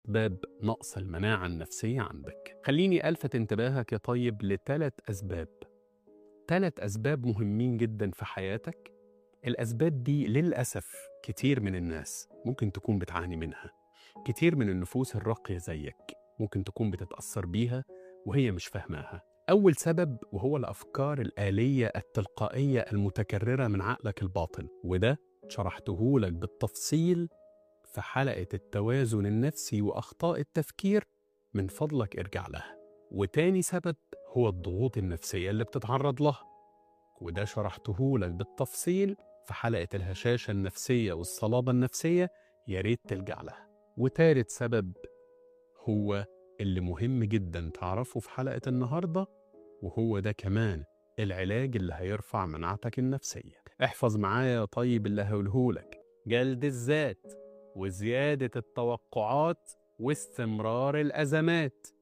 أسباب نقص المناعة النفسية عندك خليني ألفت انتباهك يا طيب لثلاث أسباب ثلاث أسباب مهمين جدا في حياتك الأسباب دي للأسف كتير من الناس ممكن تكون بتعاني منها كتير من النفوس الراقية زيك ممكن تكون بتتأثر بيها وهي مش فاهماها أول سبب وهو الأفكار الآلية التلقائية المتكررة من عقلك الباطن وده شرحته لك بالتفصيل في حلقة التوازن النفسي وأخطاء التفكير من فضلك ارجع لها وتاني سبب هو الضغوط النفسية اللي بتتعرض لها وده شرحته لك بالتفصيل في حلقة الهشاشة النفسية والصلابة النفسية يا ريت تلجأ لها وتالت سبب هو اللي مهم جدا تعرفه في حلقة النهاردة وهو ده كمان العلاج اللي هيرفع مناعتك النفسية احفظ معايا يا طيب اللي هقولهولك جلد الذات وزيادة التوقعات واستمرار الأزمات